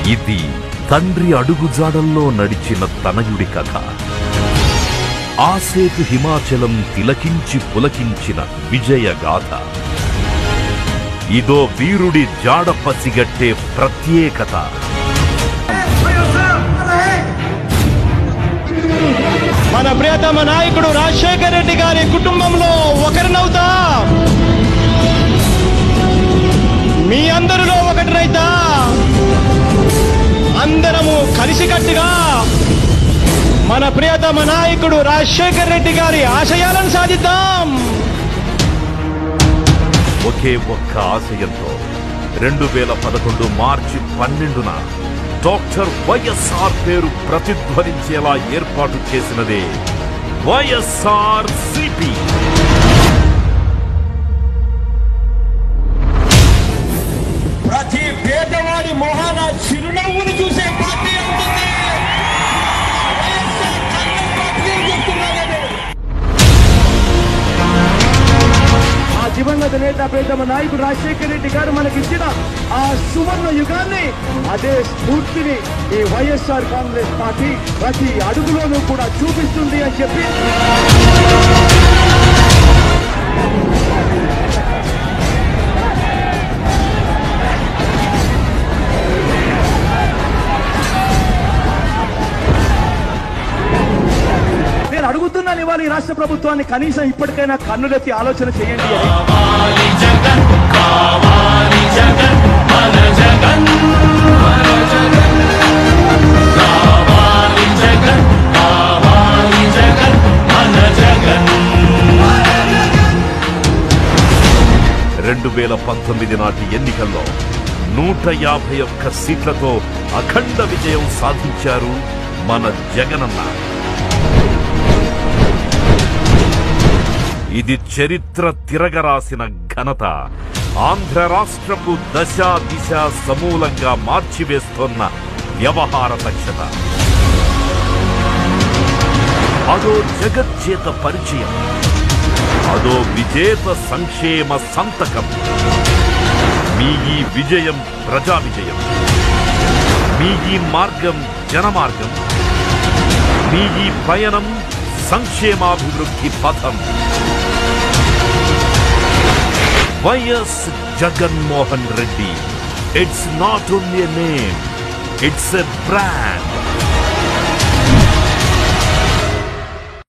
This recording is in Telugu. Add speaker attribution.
Speaker 1: ఇది తండ్రి అడుగుజాడల్లో నడిచిన తనయుడి కథ ఆసేతు హిమాచలం తిలకించి పులకించిన విజయగాథ ఇదో వీరుడి జాడ పసిగట్టే ప్రత్యేకత
Speaker 2: మన ప్రియతమ నాయకుడు రాజశేఖర రెడ్డి గారి కుటుంబంలో ఒకరినవుతా మీ అందరిలో ఒకటినైతా అందరము కలిసికట్టుగా మన ప్రియతమ నాయకుడు రాజశేఖర రెడ్డి గారి ఆశయాలను సాధిద్దాం
Speaker 1: ఒకే ఒక్క ఆశయంతో రెండు వేల పదకొండు మార్చి పన్నెండున డాక్టర్ వైఎస్ఆర్ పేరు ప్రతిధ్వనించేలా ఏర్పాటు చేసినదే వైఎస్ఆర్ సిపి
Speaker 3: ప్రతి పేదవాడి మొహాన చిరునవ్వును చూసే పార్టీ ఉంటుంది వైఎస్ఆర్ కన్నం పార్టీ అని చెప్తున్నానండి.
Speaker 2: ఆ దివంగత నేత ప్రియతమ నాయకుడు రాజశేఖర రెడ్డి గారు మనకిచ్చిన ఆ సువర్ణ యుగాన్ని అదే స్ఫూర్తిని ఈ వైఎస్ఆర్ కాంగ్రెస్ పార్టీ ప్రతి అడుగులోనూ కూడా చూపిస్తుంది అని చెప్పి నేను అడుగుతున్నాను ఇవాళ ఈ రాష్ట్ర ప్రభుత్వాన్ని కనీసం ఇప్పటికైనా కన్నులెత్తి ఆలోచన చేయండి అని
Speaker 1: రెండు వేల పంతొమ్మిది నాటి ఎన్నికల్లో నూట యాభై ఒక్క సీట్లతో అఖండ విజయం సాధించారు మన జగనన్న ఇది చరిత్ర తిరగరాసిన ఘనత ఆంధ్ర రాష్ట్రపు దశ దిశ సమూలంగా మార్చివేస్తోన్న వ్యవహార దక్షత అదో జగజ్జేత పరిచయం అదో విజేత సంక్షేమ సంతకం మీ ఈ విజయం ప్రజా విజయం మీ ఈ మార్గం జనమార్గం మీ ఈ పయనం సంక్షేమాభివృద్ధి పథం YS Jaganmohan Reddy it's not only name it's a brand